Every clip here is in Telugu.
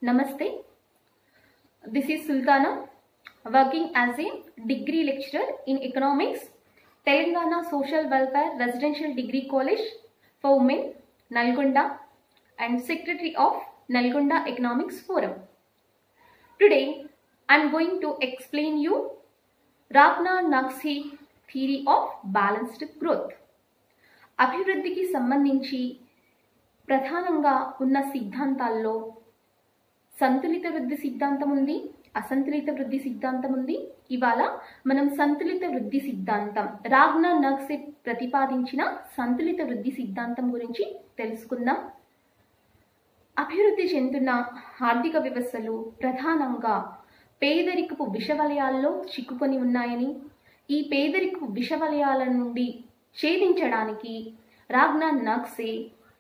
Namaste. This is Sultana, working as a degree lecturer in economics, Telangana Social Welfare Residential Degree College for Women, Nalgonda, and Secretary of Nalgonda Economics Forum. Today, I'm going to explain you Ragnar Naxi theory of balanced growth. అభివృద్ధికి సంబంధించి ప్రధానంగా ఉన్న సిద్ధాంతాల్లో సంతులిత వృద్ధి సిద్ధాంతం ఉంది అసంతులిత వృద్ధి సిద్ధాంతం ఉంది ఇవాళ మనం సంతులిత వృద్ధి సిద్ధాంతం రాగ్నా నగ్సే ప్రతిపాదించిన సంతులిత వృద్ధి సిద్ధాంతం గురించి తెలుసుకుందాం అభివృద్ధి చెందుతున్న ఆర్థిక వ్యవస్థలు ప్రధానంగా పేదరికపు విషవలయాల్లో చిక్కుకొని ఉన్నాయని ఈ పేదరికపు విషవలయాల నుండి ఛేదించడానికి రాగ్నా నగ్సే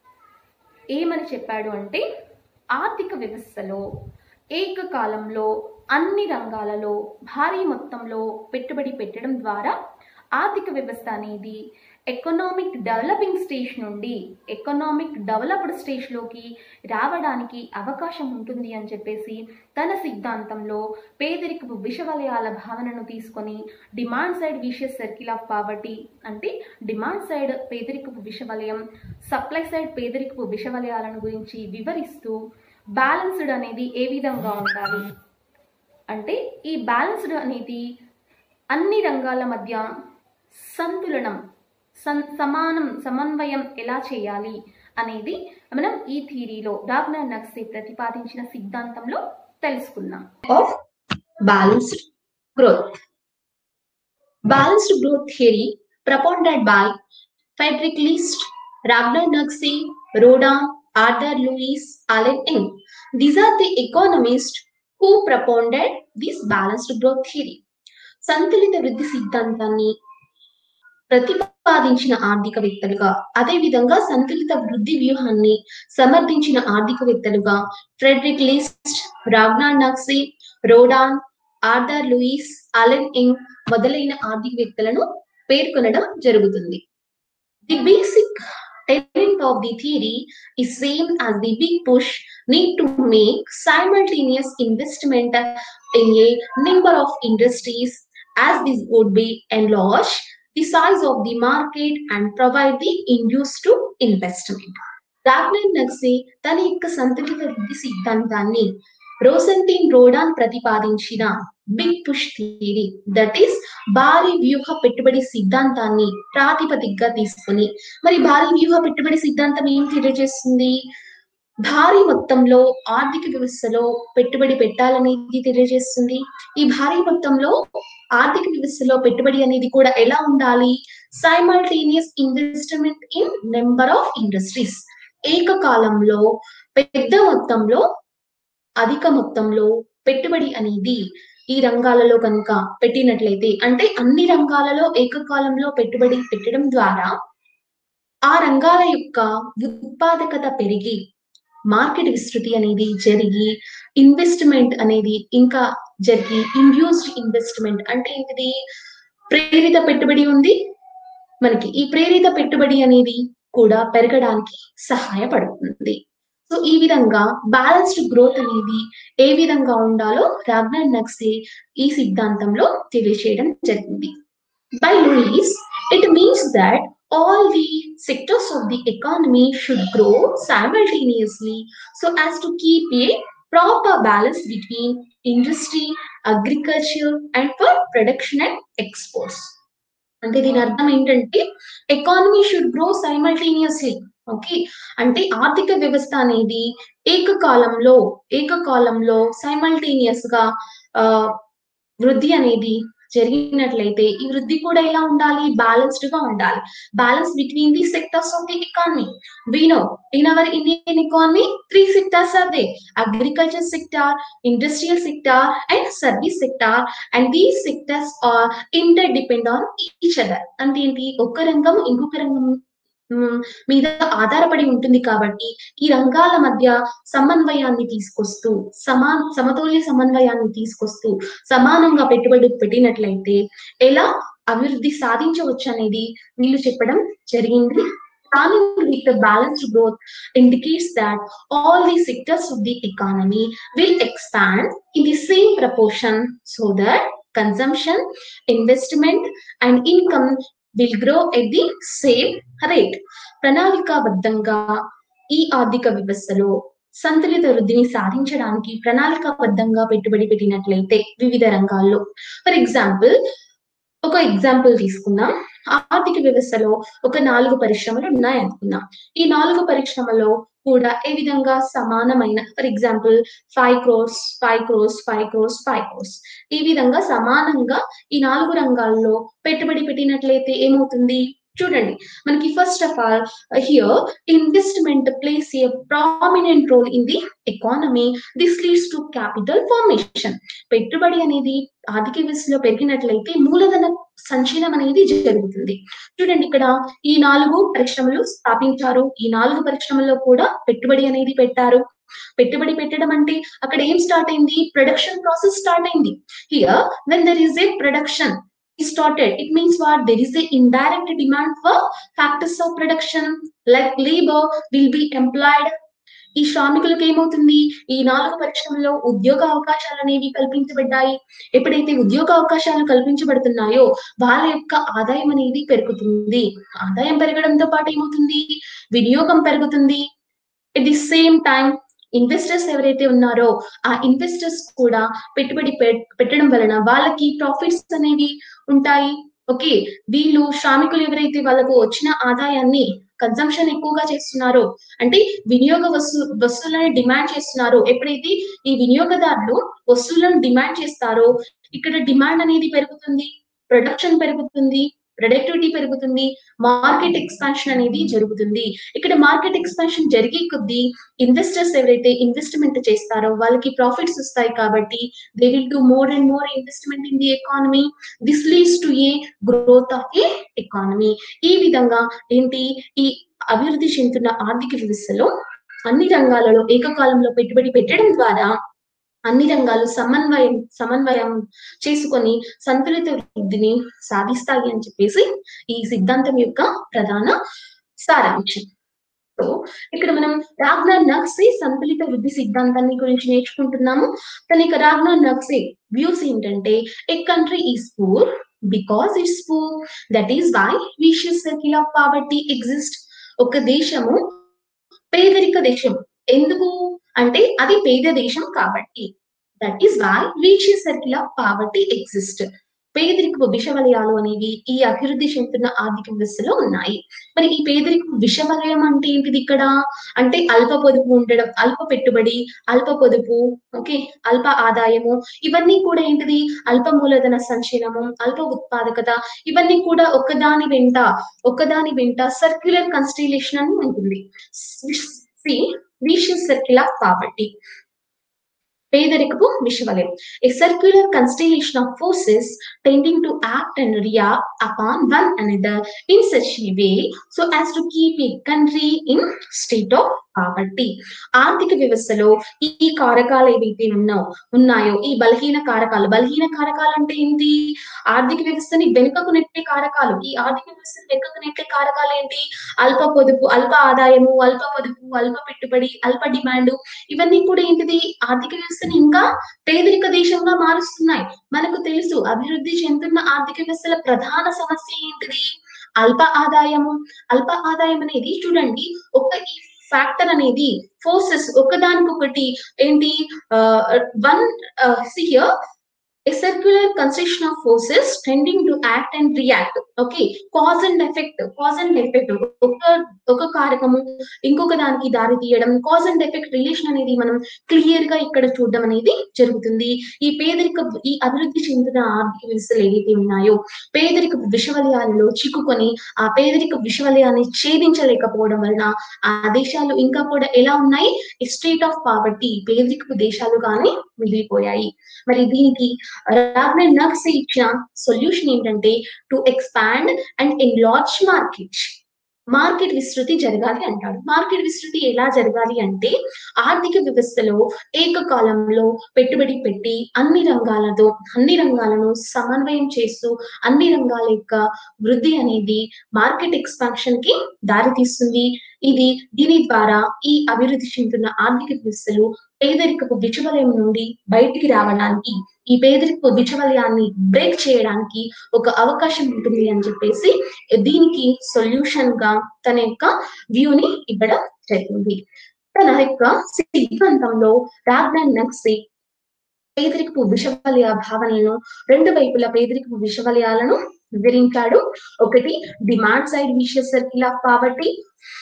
ఏమని చెప్పాడు అంటే ఆర్థిక వ్యవస్థలో ఏకకాలంలో అన్ని రంగాలలో భారీ మొత్తంలో పెట్టుబడి పెట్టడం ద్వారా ఆర్థిక వ్యవస్థ అనేది ఎకనామిక్ డెవలపింగ్ స్టేజ్ నుండి ఎకనామిక్ డెవలప్డ్ స్టేజ్లోకి రావడానికి అవకాశం ఉంటుంది అని చెప్పేసి తన సిద్ధాంతంలో పేదరికపు విషవలయాల భావనను తీసుకొని demand side vicious circle of poverty అంటే డిమాండ్ సైడ్ పేదరికపు విషవలయం సప్లై సైడ్ పేదరికపు విషవలయాలను గురించి వివరిస్తూ బ్యాలెన్స్డ్ అనేది ఏ విధంగా ఉండాలి అంటే ఈ బ్యాలెన్స్డ్ అనేది అన్ని రంగాల మధ్య సంతులనం సన్ సమానం సమన్వయం ఎలా చేయాలి అనేది మనం ఈ థీరీలో డాగ్నర్ నక్సే ప్రతిపాదించిన సిద్ధాంతంలో తెలుసుకుందాం of balanced growth. Balanced growth theory propounded by Friedrich List, Ragnar Nugse, Rodin, Arthur Lewis, Alan Eng. These are the economists who propounded this balanced growth theory. సంతులిత వృద్ధి సిద్ధాంతాన్ని ప్రతిపాదించిన ఆర్థికవేత్తలుగా అదే విధంగా సంతులిత వృద్ధి వ్యూహాన్ని సమర్థించిన ఆర్థికవేత్తలుగా Friedrich List Ragnar Nurkse Rodan Arthur Lewis Allyn Young మొదలైన ఆర్థికవేత్తలను పేర్కొనడం జరుగుతుంది the basic tenet of the theory is same as the big push need to make simultaneous investment in a number of industries as this would be enlarge the size of the market and provide the induce to investment. Ragnar Nurkse తన యొక్క సంతులిత వృద్ధి సిద్ధాంతాన్ని రోసెంటీన్ రోడాన్ ప్రతిపాదించిన big push theory that is భారీ వ్యూహ పెట్టుబడి సిద్ధాంతాన్ని ప్రాతిపదికగా తీసుకుని మరి భారీ వ్యూహ పెట్టుబడి సిద్ధాంతం ఏం తెలియజేస్తుంది భారీ మొత్తంలో ఆర్థిక వ్యవస్థలో పెట్టుబడి పెట్టాలనేది తెలియజేస్తుంది ఈ భారీ మొత్తంలో ఆర్థిక వ్యవస్థలో పెట్టుబడి అనేది కూడా ఎలా ఉండాలి simultaneous investment in number of industries ఏకకాలంలో పెద్ద మొత్తంలో అధిక మొత్తంలో పెట్టుబడి అనేది ఈ రంగాలలో కనుక పెట్టినట్లయితే అంటే అన్ని రంగాలలో ఏకకాలంలో పెట్టుబడి పెట్టడం ద్వారా ఆ రంగాల యొక్క ఉత్పాదకత పెరిగి మార్కెట్ విస్తృతి అనేది జరిగి ఇన్వెస్ట్మెంట్ అనేది ఇంకా జరిగి ఇండ్యూస్డ్ ఇన్వెస్ట్మెంట్ అంటే ఏంటిది ప్రేరిత పెట్టుబడి ఉంది మనకి ఈ ప్రేరిత పెట్టుబడి అనేది కూడా పెరగడానికి సహాయపడుతుంది సో ఈ విధంగా బ్యాలెన్స్డ్ గ్రోత్ అనేది ఏ విధంగా ఉండాలో రాగ్నర్ నక్సే ఈ సిద్ధాంతంలో తెలియచేయడం జరిగింది by Lewis it means that all the sectors of the economy should grow simultaneously so as to keep a proper balance between industry, agriculture, and for production and exports. అంటే దీని అర్థం ఏంటంటే economy should grow simultaneously okay అంటే ఆర్థిక వ్యవస్థ అనేది ఏకకాలంలో ఏకకాలంలో సైమల్టేనియస్ గా ఆ వృద్ధి అనేది జరిగినట్లయితే ఈ వృద్ధి కూడా ఎలా ఉండాలి బ్యాలెన్స్డ్ గా ఉండాలి balance between the sectors of the economy we know in our indian economy three sectors are there agriculture sector industrial sector and service sector and these sectors are interdependent on each other అంటే ఏంటి ఒక రంగం ఇంకొక రంగం మ్, మీద ఆధారపడి ఉంటుంది కాబట్టి ఈ రంగాల మధ్య సమన్వయాన్ని తీసుకొస్తూ సమా సమతౌల్య సమన్వయాన్ని తీసుకొస్తూ సమానంగా పెట్టుబడి పెట్టినట్లయితే ఎలా అభివృద్ధి సాధించవచ్చు అనేది వీళ్ళు చెప్పడం జరిగింది planning with the balanced growth indicates that all the sectors of the economy will expand in the same proportion so that consumption, investment, and income will grow at the same rate. ప్రణాళికాబద్ధంగా ఈ ఆర్థిక వ్యవస్థలో సంతులిత వృద్ధిని సాధించడానికి ప్రణాళికాబద్ధంగా పెట్టుబడి పెట్టినట్లయితే వివిధ రంగాల్లో ఫర్ ఎగ్జాంపుల్ ఒక ఎగ్జాంపుల్ తీసుకుందాం ఆర్థిక వ్యవస్థలో ఒక నాలుగు పరిశ్రమలు ఉన్నాయి అనుకుందాం ఈ నాలుగు పరిశ్రమలో కూడా ఏ విధంగా సమానమైన for example five crores five crores five crores five crores ఈ విధంగా సమానంగా ఈ నాలుగు రంగాల్లో పెట్టుబడి పెట్టినట్లయితే ఏమవుతుంది చూడండి మనకి first of all here investment plays a prominent role in the economy this leads to capital formation పెట్టుబడి అనేది ఆర్థిక వ్యవస్థలో పెరిగినట్లయితే మూలధన సంచలనం అనేది జరుగుతుంది చూడండి ఇక్కడ ఈ నాలుగు పరిశ్రమలు స్థాపించారు ఈ నాలుగు పరిశ్రమల్లో కూడా పెట్టుబడి అనేది పెట్టారు పెట్టుబడి పెట్టడం అంటే అక్కడ ఏం స్టార్ట్ అయింది ప్రొడక్షన్ ప్రాసెస్ స్టార్ట్ అయింది here when there is a production started it means what there is a indirect demand for factors of production like labor will be employed ఈ శ్రామికులకు ఏమవుతుంది ఈ నాలుగు పరిశ్రమలో ఉద్యోగ అవకాశాలు అనేవి కల్పించబడ్డాయి ఎప్పుడైతే ఉద్యోగ అవకాశాలు కల్పించబడుతున్నాయో వాళ్ళ యొక్క ఆదాయం అనేది పెరుగుతుంది ఆదాయం పెరగడంతో పాటు ఏమవుతుంది వినియోగం పెరుగుతుంది at the same time investors ఎవరైతే ఉన్నారో ఆ ఇన్వెస్టర్స్ కూడా పెట్టుబడి పె- పెట్టడం వలన వాళ్ళకి ప్రాఫిట్స్ అనేవి ఉంటాయి ఓకే వీళ్ళు శ్రామికులు ఎవరైతే వాళ్ళకు వచ్చిన ఆదాయాన్ని కన్సంప్షన్ ఎక్కువగా చేస్తున్నారో అంటే వినియోగ వస్తు వస్తువులను డిమాండ్ చేస్తున్నారో ఎప్పుడైతే ఈ వినియోగదారులు వస్తువులను డిమాండ్ చేస్తారో ఇక్కడ డిమాండ్ అనేది పెరుగుతుంది ప్రొడక్షన్ పెరుగుతుంది ప్రొడక్టివిటీ పెరుగుతుంది మార్కెట్ ఎక్స్పాన్షన్ అనేది జరుగుతుంది ఇక్కడ మార్కెట్ ఎక్స్పాన్షన్ జరిగే కొద్దీ ఇన్వెస్టర్స్ ఎవరైతే ఇన్వెస్ట్మెంట్ చేస్తారో వాళ్ళకి ప్రాఫిట్స్ వస్తాయి కాబట్టి they will do more and more investment in the economy this leads to a growth of a economy ఈ విధంగా ఏంటి ఈ అభివృద్ధి చెందుతున్న ఆర్థిక వ్యవస్థలో అన్ని రంగాలలో ఏకకాలంలో పెట్టుబడి పెట్టడం ద్వారా అన్ని రంగాలు సమన్వయం సమన్వయం చేసుకొని సంతులిత వృద్ధిని సాధిస్తాయి అని చెప్పేసి ఈ సిద్ధాంతం యొక్క ప్రధాన సారాంశం సో ఇక్కడ మనం రాగ్నార్ నక్సే సంతులిత వృద్ధి సిద్ధాంతాన్ని గురించి నేర్చుకుంటున్నాము తన యొక్క రాగ్నార్ నక్సే వ్యూస్ ఏంటంటే a country is poor because it's poor that is why vicious circle of poverty exist ఒక దేశము పేదరిక దేశం ఎందుకు అంటే అది పేద దేశం కాబట్టి that is why vicious circle of poverty exist పేదరికపు విషవలయాలు అనేవి ఈ అభివృద్ధి చెందుతున్న ఆర్థిక వ్యవస్థలో ఉన్నాయి మరి ఈ పేదరికపు విషవలయం అంటే ఏంటిది ఇక్కడ అంటే అల్ప పొదుపు ఉండడం అల్ప పెట్టుబడి అల్ప పొదుపు ఓకే అల్ప ఆదాయము ఇవన్నీ కూడా ఏంటిది అల్ప మూలధన సంచలనము అల్ప ఉత్పాదకత ఇవన్నీ కూడా ఒకదాని వెంట ఒకదాని వెంట సర్క్యులర్ కన్స్టిలేషన్ అని ఉంటుంది విషియస్ సర్కిల్ ఆఫ్ పావర్టీ పేదరికపు విషవలయం a circular constellation of forces tending to act and react upon one another in such a way so as to keep a country in state of poverty ఆర్థిక వ్యవస్థలో ఈ కారకాలు ఏవైతే ఉన్నాయో ఉన్నాయో ఈ బలహీన కారకాలు బలహీన కారకాలు అంటే ఏంటి ఆర్థిక వ్యవస్థని వెనుకకు నెట్టే కారకాలు ఈ ఆర్థిక వ్యవస్థని వెనుకకు నెట్టే కారకాలు ఏంటి అల్ప పొదుపు అల్ప ఆదాయము అల్ప పొదుపు అల్ప పెట్టుబడి అల్ప డిమాండ్ ఇవన్నీ కూడా ఏంటిది ఆర్థిక వ్యవస్థని ఇంకా పేదరిక దేశంగా మారుస్తున్నాయి మనకు తెలుసు అభివృద్ధి చెందుతున్న ఆర్థిక వ్యవస్థల ప్రధాన సమస్య ఏంటిది అల్ప ఆదాయము అల్ప ఆదాయం అనేది చూడండి ఒక ఈ ఫ్యాక్టర్ అనేది ఫోర్సెస్ ఒకదానికొకటి ఏంటి one here a circular concentration of forces tending to act and react okay cause and effect cause and effect ఒక ఒక కారకము ఇంకొక దానికి దారి తీయడం కాజ్ అండ్ ఎఫెక్ట్ రిలేషన్ అనేది మనం క్లియర్ గా ఇక్కడ చూడడం అనేది జరుగుతుంది ఈ పేదరిక ఈ అభివృద్ధి చెందిన ఆర్థిక వ్యవస్థలు ఏవైతే ఉన్నాయో పేదరిక విషవలయాలలో చిక్కుకొని ఆ పేదరిక విషవలయాన్ని ఛేదించలేకపోవడం వలన ఆ దేశాలు ఇంకా కూడా ఎలా ఉన్నాయి స్టేట్ ఆఫ్ పావర్టీ పేదరికపు దేశాలుగానే మిగిలిపోయాయి మరి దీనికి రాగ్నర్ నక్స్ ఇచ్చిన సొల్యూషన్ ఏంటంటే to expand and enlarge market market విస్తృతి జరగాలి అంటాడు మార్కెట్ విస్తృతి ఎలా జరగాలి అంటే ఆర్థిక వ్యవస్థలో ఏకకాలంలో పెట్టుబడి పెట్టి అన్ని రంగాలతో అన్ని రంగాలను సమన్వయం చేస్తూ అన్ని రంగాల యొక్క వృద్ధి అనేది మార్కెట్ ఎక్స్పాన్షన్ కి దారితీస్తుంది ఇది దీని ద్వారా ఈ అభివృద్ధి చెందుతున్న ఆర్థిక వ్యవస్థలు పేదరికపు విచవలయం నుండి బయటికి రావడానికి ఈ పేదరికపు విచవలయాన్ని బ్రేక్ చేయడానికి ఒక అవకాశం ఉంటుంది అని చెప్పేసి దీనికి సొల్యూషన్ గా తన యొక్క వ్యూని ఇవ్వడం జరిగింది తన యొక్క సిద్ధాంతంలో రాగ్నాన్ నక్సీ పేదరికపు విషవలయ భావనలను రెండు వైపుల పేదరికపు విషవలయాలను వివరించాడు ఒకటి demand side vicious circle of poverty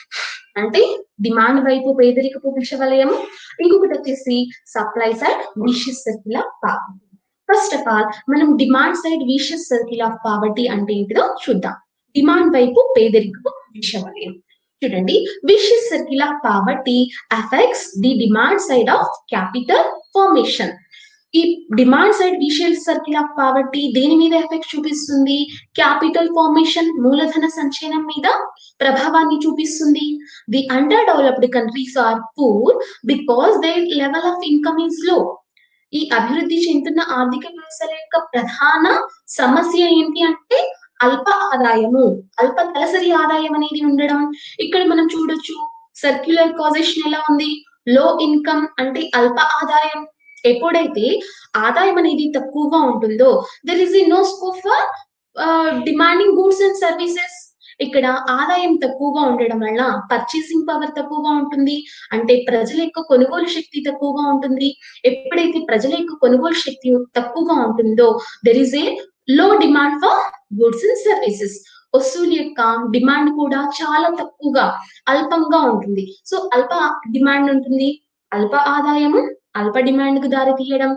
అంటే డిమాండ్ వైపు పేదరికపు విషవలయం ఇంకొకటి వచ్చేసి supply side vicious circle of poverty first of all మనం demand side vicious circle of poverty అంటే ఏంటిదో చూద్దాం డిమాండ్ వైపు పేదరికపు విషవలయం చూడండి vicious circle of poverty affects the demand side of capital formation ఈ demand side vicious circle of poverty దేని మీద ఎఫెక్ట్ చూపిస్తుంది క్యాపిటల్ ఫార్మేషన్ మూలధన సంచయనం మీద ప్రభావాన్ని చూపిస్తుంది the underdeveloped countries are poor because they level of income is low ఈ అభివృద్ధి చెందుతున్న ఆర్థిక వ్యవస్థల యొక్క ప్రధాన సమస్య ఏంటి అంటే అల్ప ఆదాయము అల్ప తలసరి ఆదాయం అనేది ఉండడం ఇక్కడ మనం చూడొచ్చు సర్క్యులర్ కాజేషన్ ఎలా ఉంది లో ఇన్కమ్ అంటే అల్ప ఆదాయం ఎప్పుడైతే ఆదాయం అనేది తక్కువగా ఉంటుందో దెర్ ఇస్ ఇ no scope for demanding goods and services ఇక్కడ ఆదాయం తక్కువగా ఉండడం వల్ల పర్చేసింగ్ పవర్ తక్కువగా ఉంటుంది అంటే ప్రజల యొక్క కొనుగోలు శక్తి తక్కువగా ఉంటుంది ఎప్పుడైతే ప్రజల యొక్క కొనుగోలు శక్తి తక్కువగా ఉంటుందో there is a low demand for goods and services వస్తువుల యొక్క డిమాండ్ కూడా చాలా తక్కువగా అల్పంగా ఉంటుంది సో అల్ప డిమాండ్ ఉంటుంది అల్ప ఆదాయము అల్ప డిమాండ్ కు దారి తీయడం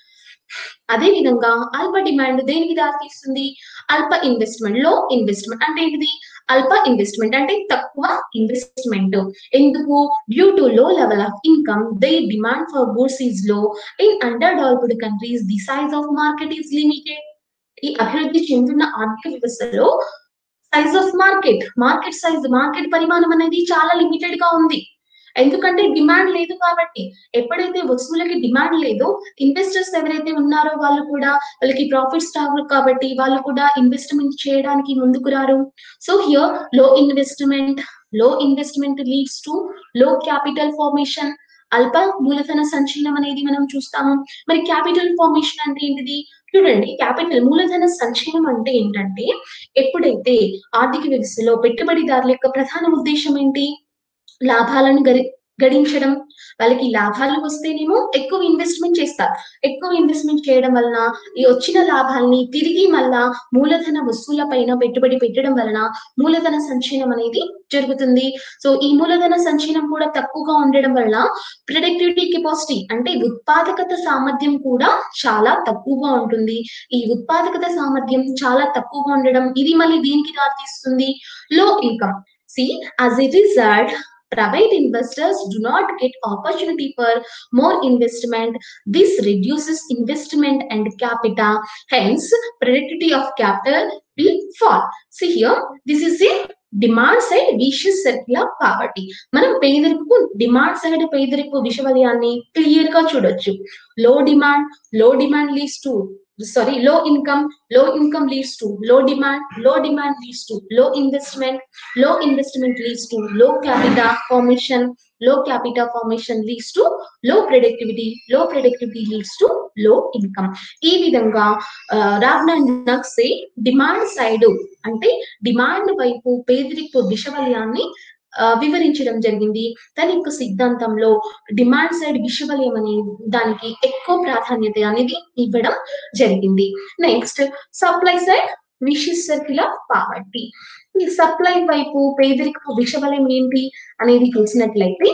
అదే విధంగా అల్ప డిమాండ్ దేనికి దారి తీస్తుంది అల్ప ఇన్వెస్ట్మెంట్ లో ఇన్వెస్ట్మెంట్ అంటే ఏంటిది అల్ప ఇన్వెస్ట్మెంట్ అంటే తక్కువ ఇన్వెస్ట్మెంట్ ఎందుకు due to low level of income they demand for goods is low in underdeveloped countries the size of market is limited ఈ అభివృద్ధి చెందుతున్న ఆర్థిక వ్యవస్థలో size of market market size market పరిమాణం అనేది చాలా లిమిటెడ్ గా ఉంది ఎందుకంటే డిమాండ్ లేదు కాబట్టి ఎప్పుడైతే వస్తువులకి డిమాండ్ లేదో ఇన్వెస్టర్స్ ఎవరైతే ఉన్నారో వాళ్ళు కూడా వాళ్ళకి ప్రాఫిట్స్ రావు కాబట్టి వాళ్ళు కూడా ఇన్వెస్ట్మెంట్ చేయడానికి ముందుకు రారు so here low investment low investment leads to low capital formation అల్ప మూలధన సంచలనం అనేది మనం చూస్తాము మరి క్యాపిటల్ ఫార్మేషన్ అంటే ఏంటిది చూడండి క్యాపిటల్ మూలధన సంచలనం అంటే ఏంటంటే ఎప్పుడైతే ఆర్థిక వ్యవస్థలో పెట్టుబడిదారుల యొక్క ప్రధాన ఉద్దేశం ఏంటి లాభాలను గరి గడించడం వాళ్ళకి లాభాలు వస్తేనేమో ఎక్కువ ఇన్వెస్ట్మెంట్ చేస్తారు ఎక్కువ ఇన్వెస్ట్మెంట్ చేయడం వలన ఈ వచ్చిన లాభాల్ని తిరిగి మళ్ళా మూలధన వస్తువుల పైన పెట్టుబడి పెట్టడం వలన మూలధన సంచయనం అనేది జరుగుతుంది సో ఈ మూలధన సంచయనం కూడా తక్కువగా ఉండడం వలన ప్రొడక్టివిటీ కెపాసిటీ అంటే ఉత్పాదకత సామర్థ్యం కూడా చాలా తక్కువగా ఉంటుంది ఈ ఉత్పాదకత సామర్థ్యం చాలా తక్కువగా ఉండడం ఇది మళ్ళీ దీనికి దారితీస్తుంది low income see as a result private investors do not get opportunity for more investment this reduces investment and capital hence productivity of capital will fall see here this is a demand side vicious circle of poverty మనం పేదరికపు డిమాండ్ సైడ్ పేదరికపు విషవలయాన్ని క్లియర్ గా చూడొచ్చు low demand low demand leads to sorry low income low income leads to low demand low demand leads to low investment low investment leads to low capital formation low capital formation leads to low productivity low productivity leads to low income ఈ విధంగా రాగ్నా నక్సే డిమాండ్ సైడ్ అంటే డిమాండ్ వైపు పేదరికపు విషవలయాన్ని ఆ, వివరించడం జరిగింది తన యొక్క సిద్ధాంతంలో డిమాండ్ సైడ్ విషవలయం అనే దానికి ఎక్కువ ప్రాధాన్యత అనేది ఇవ్వడం జరిగింది next supply side vicious circle of poverty ఈ సప్లై వైపు పేదరికపు విషవలయం ఏంటి అనేది చూసినట్లయితే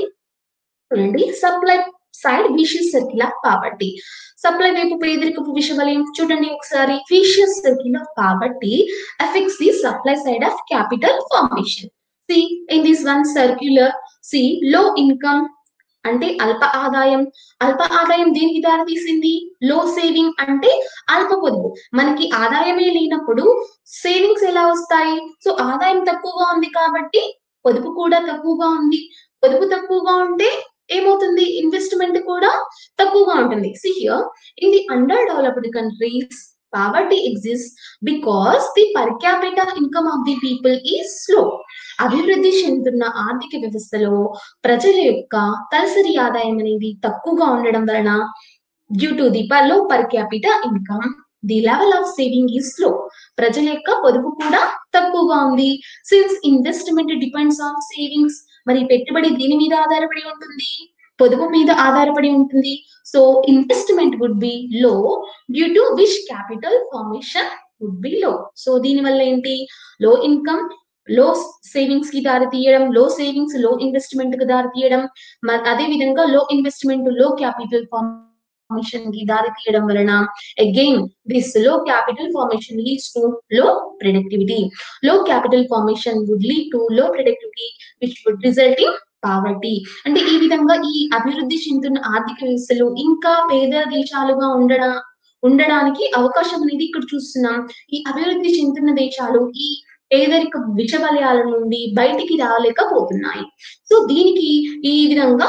చూడండి supply side vicious circle of poverty supply వైపు పేదరికపు విషవలయం చూడండి ఒకసారి vicious circle of poverty affects the supply side of capital formation. See, in this one circular, see, low income అంటే అల్ప ఆదాయం అల్ప ఆదాయం దేనికి దారితీసింది లో సేవింగ్ అంటే అల్ప పొదుపు మనకి ఆదాయమే లేనప్పుడు సేవింగ్స్ ఎలా వస్తాయి సో ఆదాయం తక్కువగా ఉంది కాబట్టి పొదుపు కూడా తక్కువగా ఉంది పొదుపు తక్కువగా ఉంటే ఏమవుతుంది ఇన్వెస్ట్మెంట్ కూడా తక్కువగా ఉంటుంది see here in the underdeveloped countries poverty exist because the per capita income of the people is slow అభివృద్ధి చెందుతున్న ఆర్థిక వ్యవస్థలో ప్రజల యొక్క తలసరి ఆదాయం అనేది తక్కువగా ఉండడం వలన due to the low per capita income the level of saving is slow ప్రజల యొక్క పొదుపు కూడా తక్కువగా ఉంది since investment depends on savings మరి పెట్టుబడి దీని మీద ఆధారపడి ఉంటుంది పొదుపు మీద ఆధారపడి ఉంటుంది so investment would be low due to which capital formation would be low so దీని వల్ల ఏంటి లో ఇన్కమ్ లో సేవింగ్స్ కి దారి తీయడం లో సేవింగ్స్ లో ఇన్వెస్ట్మెంట్ కి దారి తీయడం మ- అదే విధంగా లో ఇన్వెస్ట్మెంట్ లో క్యాపిటల్ ఫార్మేషన్ కి దారి తీయడం వలన again this low capital formation leads to low productivity low capital formation would lead to low productivity which would result in poverty అంటే ఈ విధంగా ఈ అభివృద్ధి చెందుతున్న ఆర్థిక వ్యవస్థలు ఇంకా పేద దేశాలుగా ఉండడం ఉండడానికి అవకాశం అనేది ఇక్కడ చూస్తున్నాం ఈ అభివృద్ధి చెందుతున్న దేశాలు ఈ పేదరిక విషవలయాల నుండి బయటికి రాలేకపోతున్నాయి సో దీనికి ఈ విధంగా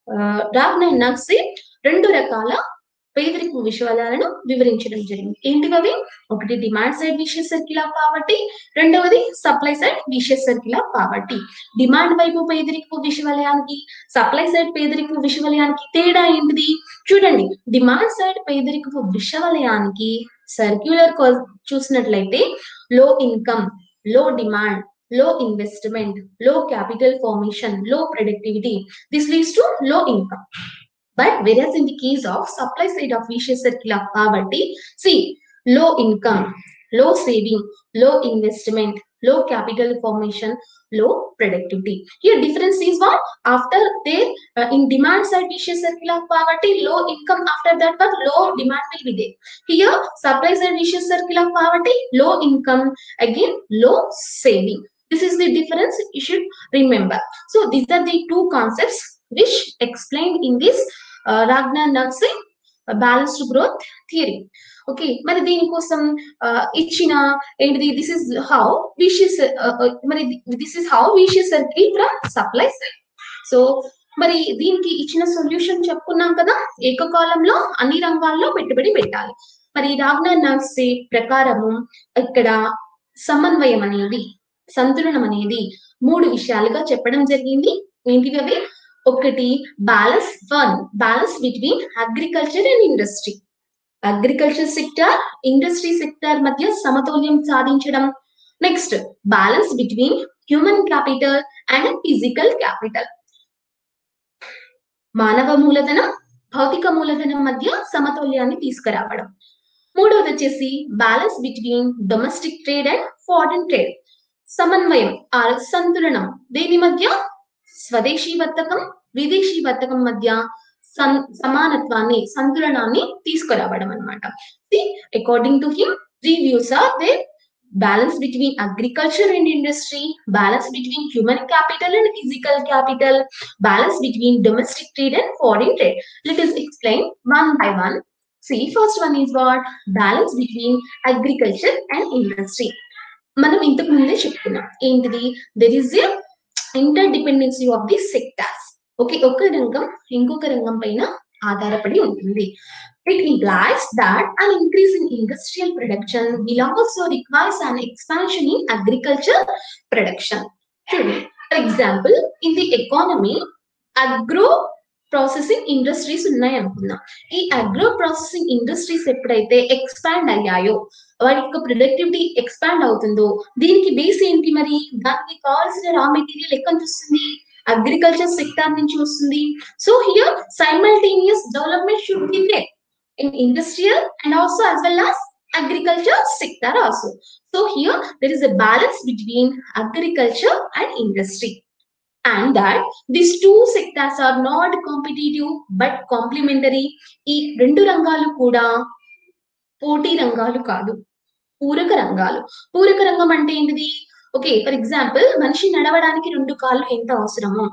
రాగ్నర్ నక్సీ రెండు రకాల పేదరిక విషవలయాలను వివరించడం జరిగింది ఏంటివి అవి ఒకటి demand side vicious circle of poverty రెండవది supply side vicious circle of poverty demand వైపు పేదరికపు విషవలయానికి సప్లై సైడ్ పేదరికపు విషవలయానికి తేడా ఏంటిది చూడండి డిమాండ్ సైడ్ పేదరికపు విషవలయానికి సర్క్యులర్ చూసినట్లయితే low income low demand low investment low capital formation low productivity this leads to low income but whereas in the case of supply side of vicious circle of poverty see low income low saving low investment low capital formation low productivity here difference is what after there uh, in demand side vicious circle of poverty low income after that but low demand will be there here supply side vicious circle of poverty low income again low saving this is the difference you should remember so these are the two concepts which explained in this uh, Ragnar Naxi balanced growth theory okay మరి దీనికోసం uh, ఇచ్చిన ఏంటిది దిస్ ఇస్ హౌ విషియస్ మరి this is how vicious circle from supply side so మరి దీనికి ఇచ్చిన సొల్యూషన్ చెప్పుకున్నాం కదా ఏకకాలంలో అన్ని రంగాల్లో పెట్టుబడి పెట్టాలి మరి రాగ్నర్ నాక్సే ప్రకారము ఇక్కడ సమన్వయం అనేది సంతులనం అనేది మూడు విషయాలుగా చెప్పడం జరిగింది ఏంటివి అవి ఒకటి balance one balance between agriculture and industry agriculture sector industry sector మధ్య సమతుల్యం సాధించడం next balance between human capital and physical capital మానవ మూలధనం భౌతిక మూలధనం మధ్య సమతుల్యాన్ని తీసుకురావడం మూడవది వచ్చేసి balance between domestic trade and foreign trade సమన్వయం ఆ సంతులనం దేని మధ్య స్వదేశీ వర్తకం విదేశీ వర్తకం మధ్య సం- సమానత్వాన్ని సంతులనాన్ని తీసుకురావడం అనమాట according to him three views are they balance between agriculture and industry balance between human capital and physical capital balance between domestic trade and foreign trade let us explain one by one see first one is what balance between agriculture and industry మనం ఇంతకు ముందే చెప్పుకున్నాం ఏంటిది there is a interdependency of the sectors okay ఒక రంగం ఇంకొక రంగం పైన ఆధారపడి ఉంటుంది it implies that an increase in industrial production will also requires an expansion in agriculture production చూడండి for example in the economy agro processing industries ఉన్నాయి అనుకుందాం ఈ అగ్రో ప్రాసెసింగ్ ఇండస్ట్రీస్ ఎప్పుడైతే ఎక్స్పాండ్ అయ్యాయో వాటి యొక్క ప్రొడక్టివిటీ ఎక్స్పాండ్ అవుతుందో దీనికి బేస్ ఏంటి మరి దానికి కావాల్సిన రా మెటీరియల్ ఎక్కడి నుంచి వస్తుంది అగ్రికల్చర్ సెక్టార్ నుంచి వస్తుంది so here simultaneous development should be there in industrial and also as well as agriculture sector also. So here there is a balance between agriculture and industry. And that these two sectors are not competitive but complementary. ఈ రెండు రంగాలు కూడా పోటీ రంగాలు కాదు పూరక రంగాలు పూరక రంగం అంటే ఏంటిది ఓకే ఫర్ ఎగ్జాంపుల్ మనిషి నడవడానికి రెండు కాళ్ళు ఎంత అవసరమో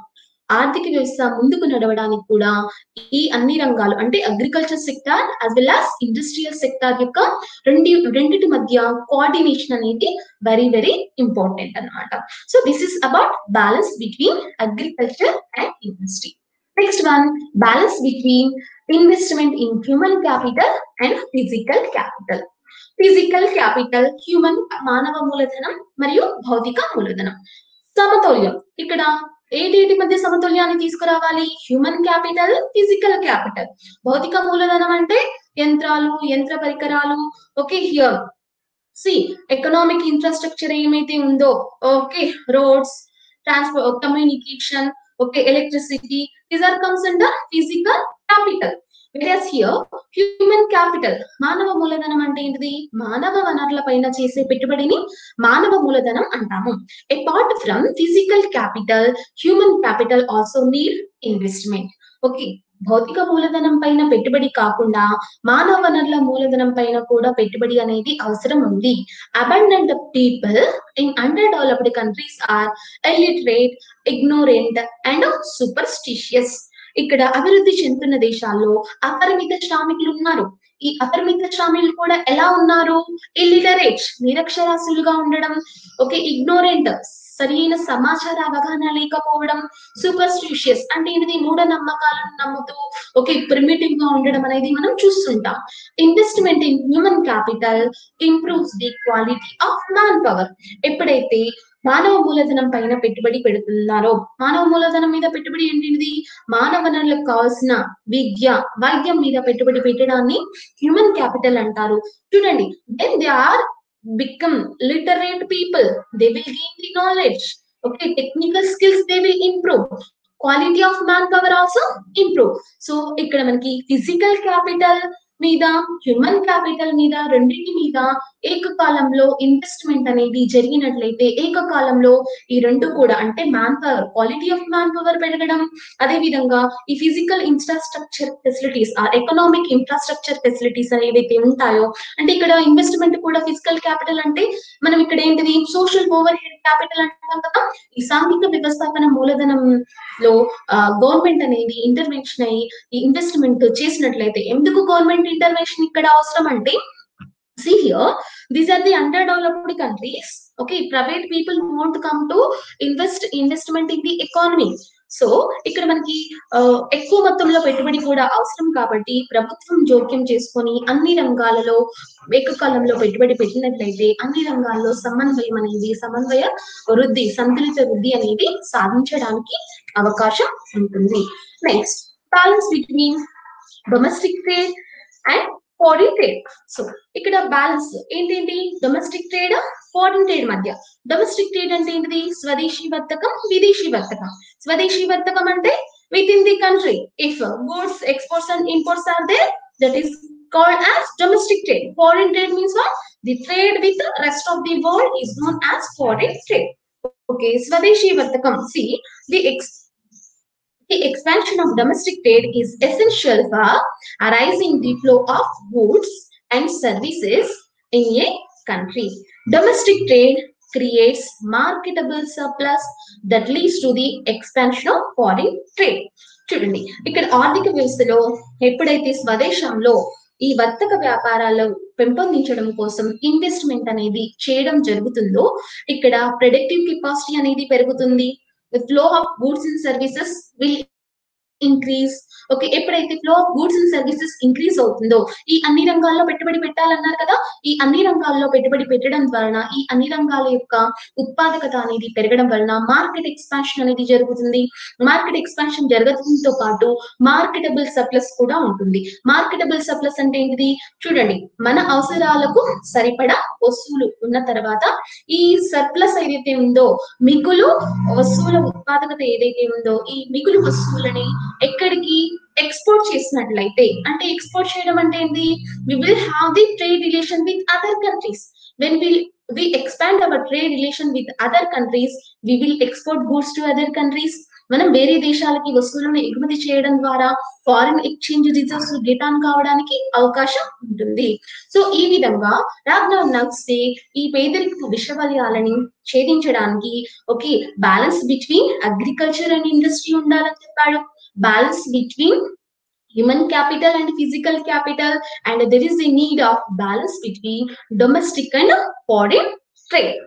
ఆర్థిక వ్యవస్థ ముందుకు నడవడానికి కూడా ఈ అన్ని రంగాలు అంటే agriculture sector as well as industrial sector యొక్క రెండు రెండిటి మధ్య కోఆర్డినేషన్ అనేది వెరీ వెరీ ఇంపార్టెంట్ అన్నమాట so this is about balance between agriculture and industry next one balance between investment in human capital and physical capital physical capital human మానవ మూలధనం మరియు భౌతిక మూలధనం సమతౌల్యం ఇక్కడ ఏటేటి మధ్య సమతుల్యాన్ని తీసుకురావాలి హ్యూమన్ క్యాపిటల్ ఫిజికల్ క్యాపిటల్ భౌతిక మూలధనం అంటే యంత్రాలు యంత్ర పరికరాలు okay here see economic infrastructure ఏమైతే ఉందో okay roads transport communication okay electricity these are comes under physical capital versus here human capital మానవ మూలధనం అంటే ఏంటిది మానవ వనరుల పైన చేసే పెట్టుబడిని మానవ మూలధనం అంటాము apart from physical capital human capital also need investment okay భౌతిక మూలధనం పైన పెట్టుబడి కాకుండా మానవ వనరుల మూలధనం పైన కూడా పెట్టుబడి అనేది అవసరం ఉంది abundant people in underdeveloped countries are illiterate ignorant and superstitious ఇక్కడ అభివృద్ధి చెందుతున్న దేశాల్లో అపరిమిత శ్రామికులు ఉన్నారు ఈ అపరిమిత శ్రామికులు కూడా ఎలా ఉన్నారు ఇల్లిటరేట్ నిరక్షరాస్యులుగా ఉండడం ఓకే ఇగ్నోరెంట్ సరైన సమాచార అవగాహన లేకపోవడం సూపర్స్టిషియస్ అంటే ఏంటిది మూఢ నమ్మకాలను నమ్ముతూ ఓకే ప్రిమిటివ్ గా ఉండడం అనేది మనం చూస్తుంటాం investment in human capital improves the quality of manpower ఎప్పుడైతే మానవ మూలధనం పైన పెట్టుబడి పెడుతున్నారో మానవ మూలధనం మీద పెట్టుబడి ఏంటిది మానవ వనరులకు కావాల్సిన విద్య వైద్యం మీద పెట్టుబడి పెట్టడాన్ని హ్యూమన్ క్యాపిటల్ అంటారు చూడండి then they are become literate people they will gain the knowledge okay technical skills they will improve quality of manpower also improve so ఇక్కడ మనకి ఫిజికల్ క్యాపిటల్ మీద హ్యూమన్ క్యాపిటల్ మీద రెండింటి మీద ఏకకాలంలో ఇన్వెస్ట్మెంట్ అనేది జరిగినట్లయితే ఏకకాలంలో ఈ రెండు కూడా అంటే manpower quality of manpower పెరగడం అదే విధంగా ఈ ఫిజికల్ ఇన్ఫ్రాస్ట్రక్చర్ ఫెసిలిటీస్ ఆ ఎకనామిక్ ఇన్ఫ్రాస్ట్రక్చర్ ఫెసిలిటీస్ ఏవైతే ఉంటాయో అంటే ఇక్కడ ఇన్వెస్ట్మెంట్ కూడా ఫిజికల్ క్యాపిటల్ అంటే మనం ఇక్కడ ఏంటిది సోషల్ ఓవర్ హెడ్ క్యాపిటల్ అంటాం కదా ఈ సాంఘిక వ్యవస్థాపన మూలధనం లో గవర్నమెంట్ అనేది ఇంటర్వెన్షన్ అయ్యి ఈ ఇన్వెస్ట్మెంట్ చేసినట్లయితే ఎందుకు గవర్నమెంట్ ఇంటర్వెన్షన్ ఇక్కడ అవసరం అంటే see here these are the underdeveloped countries okay private people who want to come to invest investment in the economy so ఇక్కడ మనకి ఆ, ఎక్కువ మొత్తంలో పెట్టుబడి కూడా అవసరం కాబట్టి ప్రభుత్వం జోక్యం చేసుకొని అన్ని రంగాలలో ఏకకాలంలో పెట్టుబడి పెట్టినట్లయితే అన్ని రంగాల్లో సమన్వయం అనేది సమన్వయ వృద్ధి సంతులిత వృద్ధి అనేది సాధించడానికి అవకాశం ఉంటుంది next balance between domestic trade and foreign trade so ఇక్కడ బ్యాలెన్స్ ఏంటేంటి డొమెస్టిక్ ట్రేడ్ ఫారిన్ ట్రేడ్ మధ్య డొమెస్టిక్ ట్రేడ్ అంటే ఏంటిది స్వదేశీ వర్తకం విదేశీ వర్తకం స్వదేశీ వర్తకం అంటే within the country if goods exports and imports are there that is called as domestic trade. Foreign trade means what? The trade with the rest of the world is known as foreign trade. Okay, Swadeshi Vartakam. See, the ex the expansion of domestic trade is essential for arising the flow of goods and services in a country. Domestic trade creates marketable surplus that leads to the expansion of foreign trade. చూడండి ఇక్కడ ఆర్థిక వ్యవస్థలో ఎప్పుడైతే స్వదేశంలో ఈ వర్తక వ్యాపారాలు పెంపొందించడం కోసం ఇన్వెస్ట్మెంట్ అనేది చేయడం జరుగుతుందో ఇక్కడ ప్రొడక్టివ్ కెపాసిటీ అనేది పెరుగుతుంది flow of goods and services will increase okay ఎప్పుడైతే flow of goods and services increase అవుతుందో ఈ అన్ని రంగాల్లో పెట్టుబడి పెట్టాలన్నారు కదా ఈ అన్ని రంగాల్లో పెట్టుబడి పెట్టడం వలన ఈ అన్ని రంగాల యొక్క ఉత్పాదకత అనేది పెరగడం వలన మార్కెట్ ఎక్స్పాన్షన్ అనేది జరుగుతుంది మార్కెట్ ఎక్స్పాన్షన్ జరగడంతో పాటు మార్కెటబుల్ సప్లస్ కూడా ఉంటుంది మార్కెటబుల్ సప్లస్ అంటే ఏంటిది చూడండి మన అవసరాలకు సరిపడా వస్తువులు ఉన్న తర్వాత ఈ సర్ప్లస్ ఏదైతే ఉందో మిగులు వస్తువుల ఉత్పాదకత ఏదైతే ఉందో ఈ మిగులు వస్తువులని ఎక్కడికి ఎక్స్పోర్ట్ చేసినట్లయితే అంటే ఎక్స్పోర్ట్ చేయడం అంటే ఏంటి we will have the trade relation with other countries when will we expand our trade relation with other countries we will export goods to other countries మనం వేరే దేశాలకి వస్తువులను ఎగుమతి చేయడం ద్వారా ఫారిన్ ఎక్స్చేంజ్ రిజర్వ్స్ రిటర్న్ కావడానికి అవకాశం ఉంటుంది సో ఈ విధంగా రాగ్నార్ నక్సే ఈ పేదరిక విషవలయాలని ఛేదించడానికి okay balance between agriculture and industry ఉండాలని చెప్పాడు balance between human capital and physical capital and there is a need of balance between domestic and foreign trade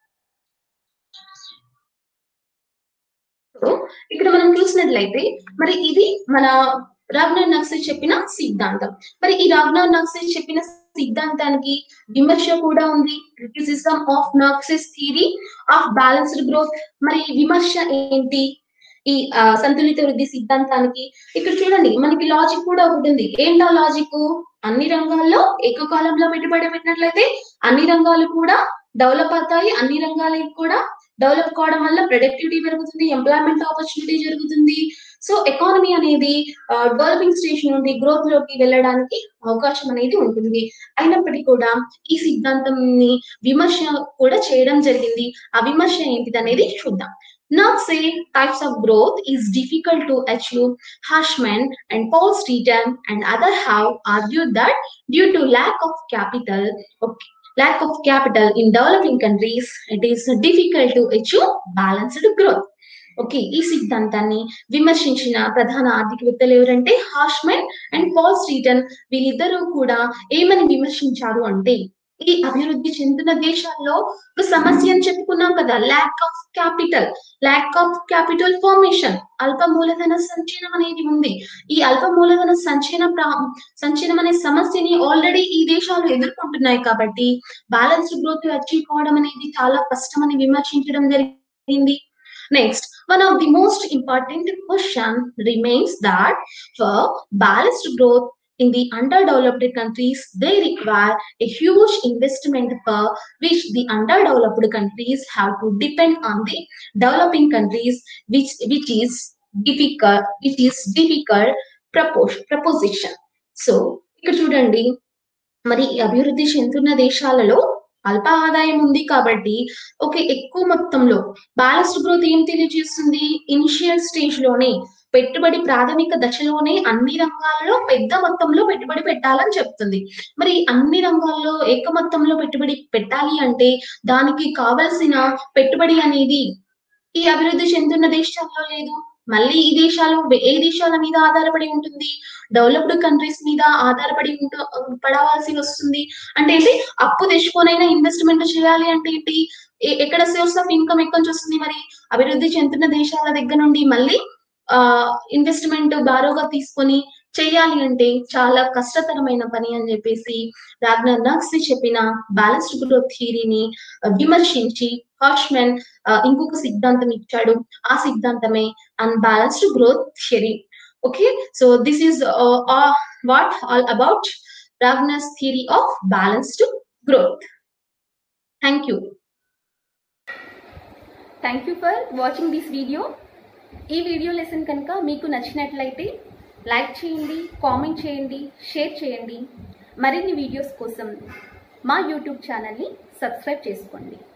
so ఇక్కడ మనం చూసినట్లయితే మరి ఇది మన రాగ్నార్ నక్సే చెప్పిన సిద్ధాంతం మరి ఈ రాగ్నార్ నక్సే చెప్పిన సిద్ధాంతానికి విమర్శ కూడా ఉంది criticism of Nurkse's theory of balanced growth మరి ఈ విమర్శ ఏంటి ఈ ఆ, సంతులిత వృద్ధి సిద్ధాంతానికి ఇక్కడ చూడండి మనకి లాజిక్ కూడా ఒకటి ఉంది ఏంటా లాజిక్ అన్ని రంగాల్లో ఏకకాలంలో పెట్టుబడి పెట్టినట్లయితే అన్ని రంగాలు కూడా డెవలప్ అవుతాయి అన్ని రంగాలకి కూడా డెవలప్ కావడం వల్ల ప్రొడక్టివిటీ పెరుగుతుంది ఎంప్లాయ్మెంట్ ఆపర్చునిటీ జరుగుతుంది సో ఎకానమీ అనేది డెవలపింగ్ స్టేజ్ నుండి గ్రోత్ లోకి వెళ్ళడానికి అవకాశం అనేది ఉంటుంది అయినప్పటికీ కూడా ఈ సిద్ధాంతంని విమర్శ కూడా చేయడం జరిగింది ఆ విమర్శ ఏంటిది అనేది చూద్దాం Not say types of growth is difficult to achieve. Hashman and Paul Streeton and others have argued that due to lack of capital, okay, lack of capital in developing countries, it is difficult to achieve balanced growth. Okay ఈ సిద్ధాంతాన్ని విమర్శించిన ప్రధాన ఆర్థికవేత్తలు ఎవరంటే హాష్మెన్ అండ్ పాల్ స్ట్రీటన్ వీళ్ళిద్దరూ కూడా ఏమని విమర్శించారు అంటే ఈ అభివృద్ధి చెందిన దేశాల్లో ఒక సమస్య అని చెప్పుకున్నాం కదా lack of capital lack of capital formation అల్ప మూలధన సంచయనం అనేది ఉంది ఈ అల్ప మూలధన సంచయన ప్రా- సంచయనం అనే సమస్యని ఆల్రెడీ ఈ దేశాలు ఎదుర్కొంటున్నాయి కాబట్టి బ్యాలెన్స్డ్ గ్రోత్ అచీవ్ కావడం అనేది చాలా కష్టమని విమర్శించడం జరిగింది next one of the most important question remains that for balanced growth in the underdeveloped countries they require a huge investment for which the underdeveloped countries have to depend on the developing countries which which is difficult which is difficult propos- proposition so ఇక్కడ చూడండి మరి ఈ అభివృద్ధి చెందుతున్న దేశాలలో అల్ప ఆదాయం ఉంది కాబట్టి ఒక ఎక్కువ మొత్తంలో బ్యాలెన్స్డ్ గ్రోత్ ఏం తెలియజేస్తుంది ఇనిషియల్ స్టేజ్ లోనే పెట్టుబడి ప్రాథమిక దశలోనే అన్ని రంగాల్లో పెద్ద మొత్తంలో పెట్టుబడి పెట్టాలని చెప్తుంది మరి అన్ని రంగాల్లో ఏక మొత్తంలో పెట్టుబడి పెట్టాలి అంటే దానికి కావలసిన పెట్టుబడి అనేది ఈ అభివృద్ధి చెందుతున్న దేశాల్లో లేదు మళ్ళీ ఈ దేశాలు ఏ దేశాల మీద ఆధారపడి ఉంటుంది డెవలప్డ్ కంట్రీస్ మీద ఆధారపడి ఉంట- పడవలసి వస్తుంది అంటే ఏంటి అప్పు తెచ్చుకొనైనా ఇన్వెస్ట్మెంట్ చేయాలి అంటే ఏంటి ఎ- ఎక్కడ సోర్స్ ఆఫ్ ఇన్కమ్ ఎక్కడి నుంచి వస్తుంది మరి అభివృద్ధి చెందుతున్న దేశాల దగ్గర నుండి మళ్ళీ ఆ ఇన్వెస్ట్మెంట్ బారోగా తీసుకొని చేయాలి అంటే చాలా కష్టతరమైన పని అని చెప్పేసి రాగ్నర్ నక్స్ చెప్పిన బ్యాలెన్స్డ్ గ్రోత్ థియరీని విమర్శించి హాష్మెన్ ఇంకొక సిద్ధాంతం ఇచ్చాడు ఆ సిద్ధాంతమే unbalanced growth theory okay so this is what all about Ragnar's theory of balanced growth thank you thank you for watching this video ఈ వీడియో లెసన్ కనుక మీకు నచ్చినట్లయితే లైక్ చేయండి కామెంట్ చేయండి షేర్ చేయండి మరిన్ని వీడియోస్ కోసం మా యూట్యూబ్ ఛానల్ని సబ్స్క్రైబ్ చేసుకోండి